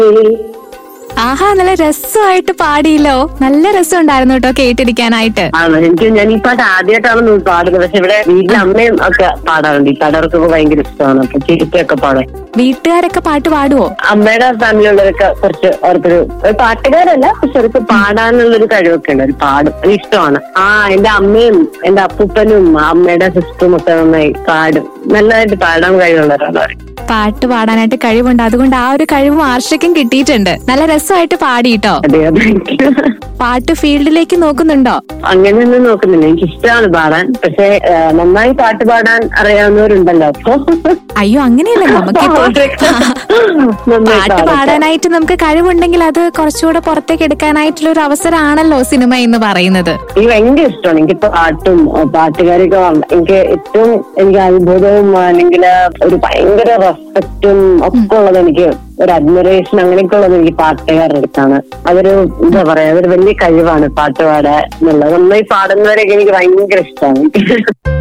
ആഹാ നല്ല രസമായിട്ട് പാടിയല്ലോ നല്ല രസം ഉണ്ടായിരുന്നു കേട്ടോ കേട്ടിരിക്കാനായിട്ട് ആണ് എനിക്ക് ഞാൻ ഈ പാട്ട് ആദ്യമായിട്ടാണ് പാടുന്നത് പക്ഷെ ഇവിടെ വീട്ടിലെ അമ്മയും ഒക്കെ പാടാറുണ്ട് ഈ പാട്ട് അവർക്കൊക്കെ ഭയങ്കര ഇഷ്ടമാണ് അപ്പൊ ചിരിച്ചൊക്കെ പാടും വീട്ടുകാരൊക്കെ പാട്ട് പാടുവോ അമ്മയുടെ ഫാമിലിയുള്ളവരൊക്കെ കുറച്ച് അവർക്കൊരു ഒരു പാട്ടുകാരല്ല പക്ഷെ അവർക്ക് പാടാനുള്ളൊരു കഴിവൊക്കെ ഉണ്ട് ഒരു പാടും അത് ഇഷ്ടമാണ് ആ എന്റെ അമ്മയും എന്റെ അപ്പൂപ്പനും അമ്മയുടെ സിസ്റ്ററും ഒക്കെ നന്നായി പാടും നല്ലതായിട്ട് പാടാൻ കഴിവുള്ളവരാണ് അവർ പാട്ട് പാടാനായിട്ട് കഴിവുണ്ട് അതുകൊണ്ട് ആ ഒരു കഴിവ് ആർഷയ്ക്കും കിട്ടിയിട്ടുണ്ട് നല്ല രസമായിട്ട് പാടിയിട്ടോ അതെ അതെ പാട്ട് ഫീൽഡിലേക്ക് നോക്കുന്നുണ്ടോ അങ്ങനെയൊന്നും നോക്കുന്നില്ല എനിക്ക് ഇഷ്ടമാണ് പാടാൻ പക്ഷെ ആ, നന്നായി പാട്ട് പാടാൻ അറിയാവുന്നവരുണ്ടല്ലോ അപ്പൊ അയ്യോ അങ്ങനെയല്ല നമുക്കിപ്പോ നന്നായി പാട്ട് പാടട്ടെ. പാടാനായിട്ട് നമുക്ക് കഴിവുണ്ടെങ്കിൽ അത് കുറച്ചുകൂടെ പുറത്തേക്ക് എടുക്കാനായിട്ടുള്ള ഒരു അവസരമാണല്ലോ സിനിമ എന്ന് പറയുന്നത് എനിക്ക് ഭയങ്കര ഇഷ്ടമാണ് എനിക്ക് പാട്ടും ആ, പാട്ടുകാരൊക്കെ വള- എനിക്ക് ഏറ്റവും എനിക്ക് അത്ഭുതവും അല്ലെങ്കിൽ ഒരു ഭയങ്കര റെസ്പെക്റ്റും ഒക്കെ ഉള്ളത് എനിക്ക് ഒരു അഡ്മിറേഷൻ അങ്ങനെയൊക്കെ ഉള്ളത് എനിക്ക് പാട്ടുകാരുടെ അടുത്താണ് അതൊരു എന്താ പറയാ അതൊരു വലിയ കഴിവാണ് പാട്ട് പാടാൻ എന്നുള്ളത് നന്നായി പാടുന്നവരെയൊക്കെ എനിക്ക് ഭയങ്കര ഇഷ്ടമാണ്